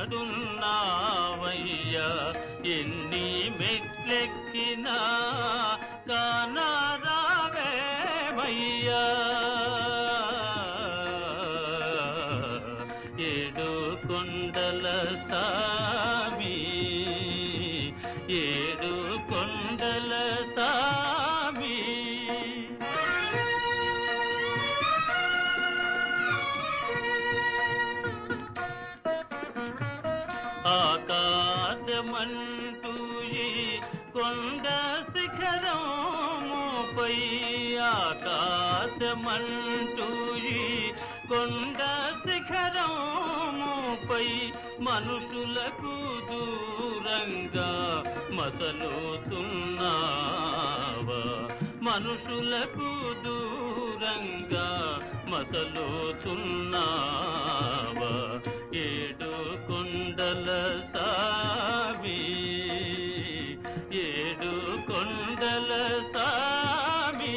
ఎక్కడున్నావయ్యా ఎన్ని మెట్లెక్కినా కానరావేమయ్యా ఏడు కొండల సామి ఏడు కొండల సామి ఆకాశమంటూ ఈ కొండ శిఖరముపై ఆకాశమంటూ ఈ కొండ శిఖరముపై మనుషులకు దూరంగా మసలుతున్నావా మనుషులకు దూరంగా మసలుతున్నావా ఏడు కొండల సామి ఏడు కొండల సామి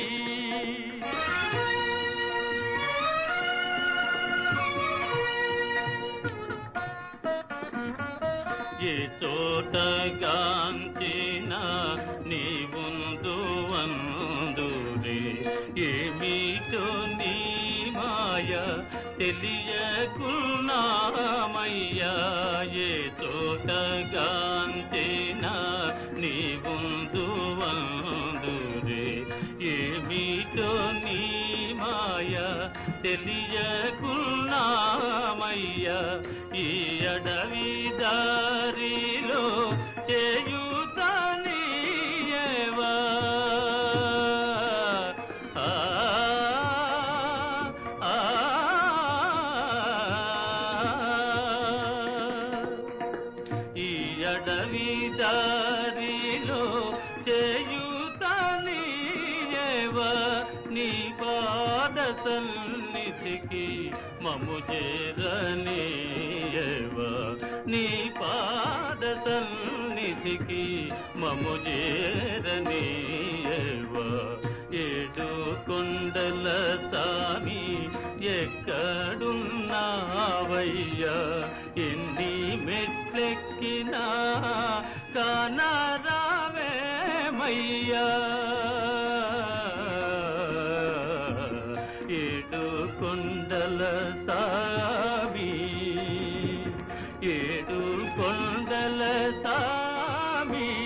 ఏ చోట గాంచిన నీవుందు వందురే ఏమిటో నీ మాయ తెలియకున్నామయ్యా ఏ చోట గాంచిన నీవుందు వందురే ఏమిటో నీ మాయ తెలియకున్నామయ్యా ఈ అడవి దారిలో చేయుతానీయవా ఆ, ఆ, ఈ అడవి దారిలో చేయుతానీయవ నీ పాద సన్నిధికి మము చేరనీయవ నీ పాద సన్నిధికి మము చేరనీయవ ఏడు కొండల సామి ఎక్కడున్నావయ్యా ఎన్ని మెట్లెక్కినా కానరావేమయ్యా ఏడు కొండల సామి ఏడు కొండల సామి